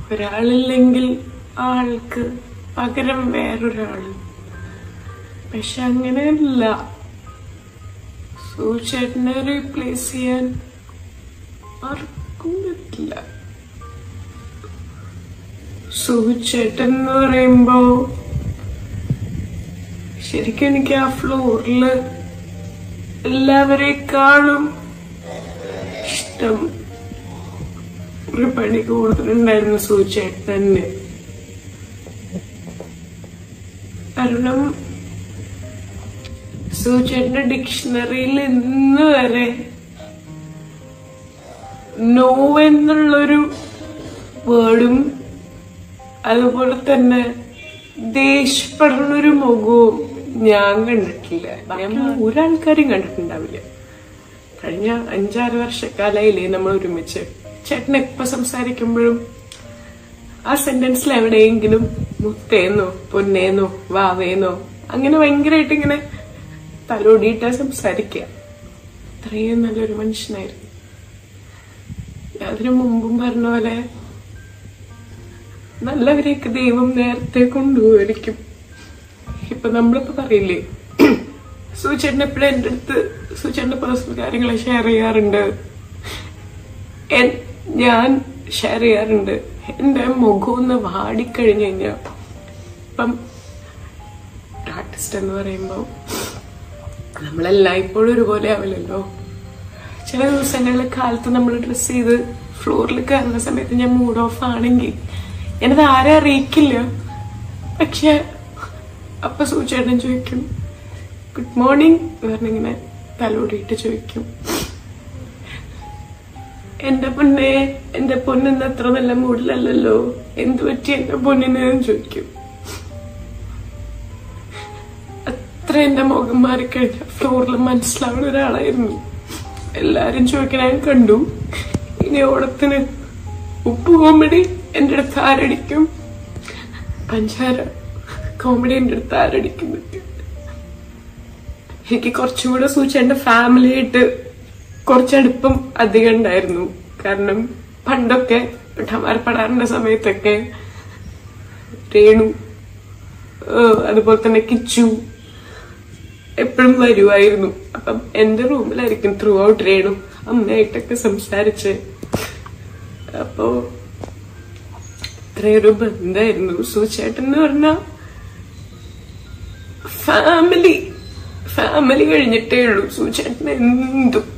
ഒരാളില്ലെങ്കിൽ ആൾക്ക് പകരം വേറൊരാള് പക്ഷെ അങ്ങനെയല്ല സൂചേട്ടനെ റീപ്ലേസ് ചെയ്യാൻ ആർക്കും പറ്റില്ല സൂചേട്ടൻ എന്ന് പറയുമ്പോ ശരിക്കും എനിക്ക് ആ ഫ്ലോറില് എല്ലാവരെക്കാളും ഇഷ്ടം ഒരു പണി കൂടുതലുണ്ടായിരുന്നു സൂചേട്ടൻ തന്നെ കാരണം സൂചേട്ടന്റെ ഡിക്ഷണറിയിൽ ഇന്ന് വരെ നോ എന്നുള്ളൊരു വേർഡും അതുപോലെ തന്നെ ദേഷ്യപ്പെടുന്നൊരു മുഖവും ഞാൻ കണ്ടിട്ടില്ല ഞാൻ ഒരാൾക്കാരും കണ്ടിട്ടുണ്ടാവില്ല കഴിഞ്ഞ അഞ്ചാറ് വർഷക്കാലായില്ലേ നമ്മൾ ഒരുമിച്ച് ചേട്ടൻ എപ്പോ സംസാരിക്കുമ്പോഴും ആ സെന്റൻസിൽ എവിടെയെങ്കിലും മുത്തേന്നോ പൊന്നേന്നോ വാവേന്നോ അങ്ങനെ ഭയങ്കരമായിട്ട് ഇങ്ങനെ തലോടിയിട്ടാ സംസാരിക്കുക അത്രയും നല്ലൊരു മനുഷ്യനായിരുന്നു അതിനു മുമ്പും പറഞ്ഞ പോലെ നല്ലവരെയൊക്കെ ദൈവം നേരത്തെ കൊണ്ടുപോയിരിക്കും ഇപ്പൊ നമ്മളിപ്പോ പറയില്ലേ സൂചേട്ടൻ എപ്പോഴും എന്റെ അടുത്ത് സൂചേട്ടന്റെ പേഴ്സണൽ കാര്യങ്ങൾ ഷെയർ ചെയ്യാറുണ്ട് എൻ- ഞാൻ ഷെയർ ചെയ്യാറുണ്ട് എന്റെ മുഖം ഒന്ന് വാടിക്കഴിഞ്ഞു കഴിഞ്ഞാൽ ഇപ്പം ആർട്ടിസ്റ്റ് എന്ന് പറയുമ്പോൾ നമ്മളെല്ലാം ഇപ്പോഴും ഒരുപോലെ ആവില്ലല്ലോ ചില ദിവസങ്ങളിൽ കാലത്ത് നമ്മൾ ഡ്രസ് ചെയ്ത് ഫ്ലോറിൽ കയറുന്ന സമയത്ത് ഞാൻ മൂഡ് ഓഫ് ആണെങ്കിൽ ഞാനത് ആരെ അറിയിക്കില്ല പക്ഷെ അപ്പൊ സൂചേട്ടൻ ചോദിക്കും ഗുഡ് മോർണിംഗ് പറഞ്ഞിങ്ങനെ തലോടിയിട്ട് ചോദിക്കും എന്റെ പൊന്നെ എന്റെ പൊന്നിന്ന് അത്ര നല്ല മൂഡിലല്ലല്ലോ എന്തു പറ്റി എന്റെ പൊന്നിന് എന്ന് ചോദിക്കും അത്ര എന്റെ മുഖം മാറിക്കഴിഞ്ഞ ഫ്ലോറിൽ മനസ്സിലാവുന്ന ഒരാളായിരുന്നു എല്ലാരും ചോദിക്കണ ഞാൻ കണ്ടു ഇനി ഓണത്തിന് ഉപ്പ് കോമഡി എന്റെ അടുത്ത് ആരടിക്കും പഞ്ചാര കോമഡി എന്റെ അടുത്ത് ആരടിക്കും എന്നൊക്കെ. എനിക്ക് കുറച്ചും കൂടെ സൂചിച്ച എന്റെ ഫാമിലിയായിട്ട് കുറച്ചടുപ്പം അധികം ഉണ്ടായിരുന്നു കാരണം പണ്ടൊക്കെ ഠമാർപ്പെടാറിന്റെ സമയത്തൊക്കെ രേണു ഏഹ് അതുപോലെ തന്നെ കിച്ചു എപ്പോഴും വരുമായിരുന്നു അപ്പം എന്റെ റൂമിലായിരിക്കും ത്രൂ ഔട്ട് രേണു അമ്മയായിട്ടൊക്കെ സംസാരിച്ച് അപ്പോ ഇത്രയൊരു ബന്ധമായിരുന്നു സൂചേട്ടൻ എന്ന് പറഞ്ഞ ഫാമിലി ഫാമിലി കഴിഞ്ഞിട്ടേ ഉള്ളൂ സൂചേട്ടൻ എന്തും